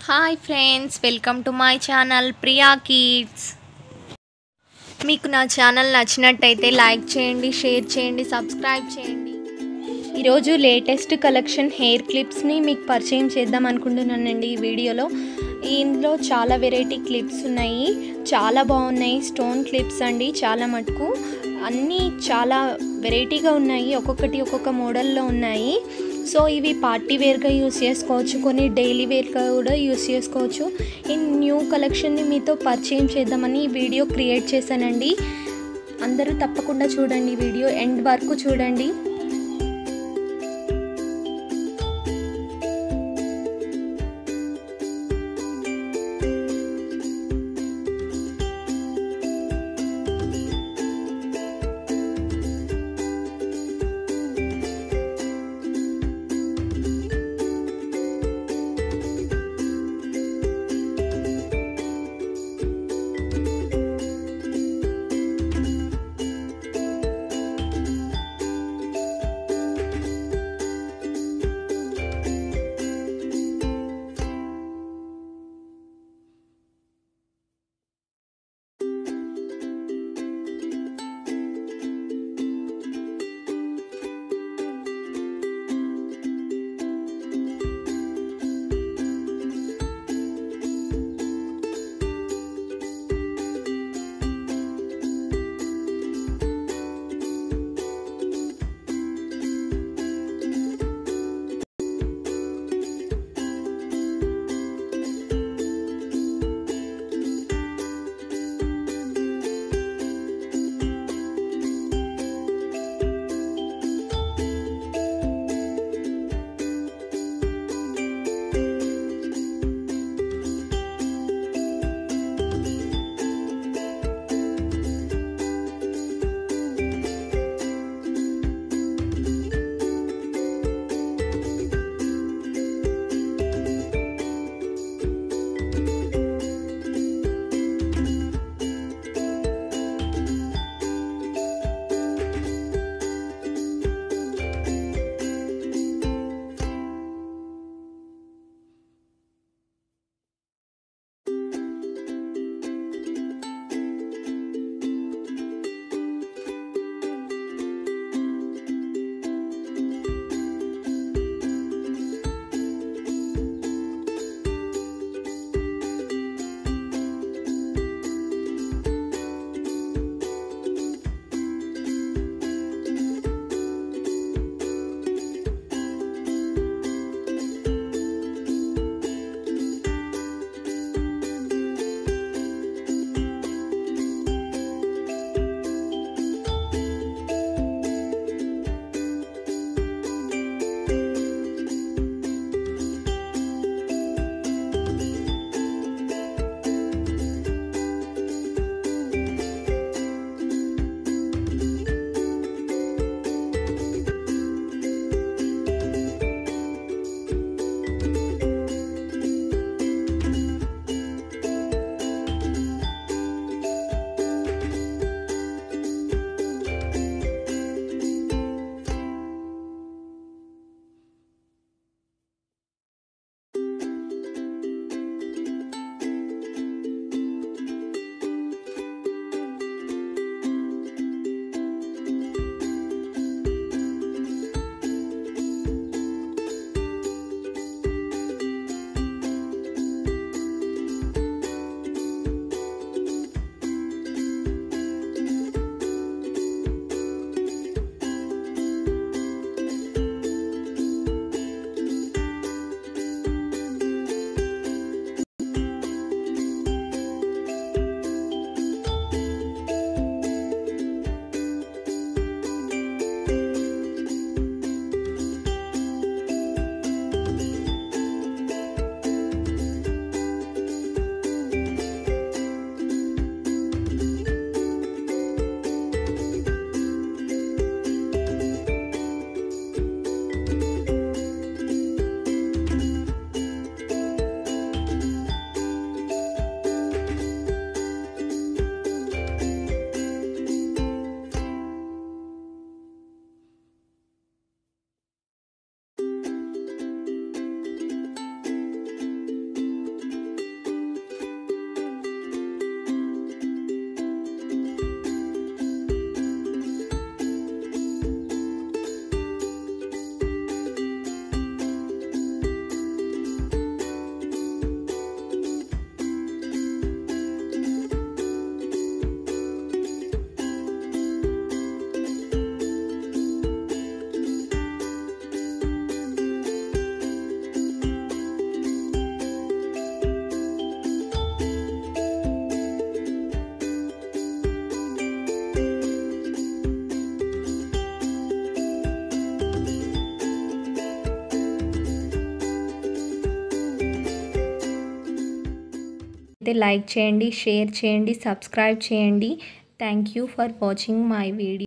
hi friends welcome to my channel Priya kids మీకు నా channel నచ్చినట్టయితే లైక్ చేయండి షేర్ చేయండి సబ్స్క్రైబ్ చేయండి ఈరోజు లేటెస్ట్ కలెక్షన్ హెయిర్ క్లిప్స్ని మీకు పరిచయం చేద్దాం అనుకుంటున్నానండి ఈ వీడియోలో ఇందులో చాలా వెరైటీ క్లిప్స్ ఉన్నాయి చాలా బాగున్నాయి స్టోన్ క్లిప్స్ అండి చాలా మటుకు అన్నీ చాలా వెరైటీగా ఉన్నాయి ఒక్కొక్కటి ఒక్కొక్క మోడల్లో ఉన్నాయి సో ఇవి పార్టీ వేర్గా యూస్ చేసుకోవచ్చు కొన్ని డైలీ వేర్గా కూడా యూస్ చేసుకోవచ్చు ఈ న్యూ కలెక్షన్ని మీతో పరిచయం చేద్దామని ఈ వీడియో క్రియేట్ చేశానండి అందరూ తప్పకుండా చూడండి ఈ వీడియో ఎండ్ వరకు చూడండి నచ్చినట్టయితే లైక్ చేయండి షేర్ చేయండి సబ్స్క్రైబ్ చేయండి thank you for watching my video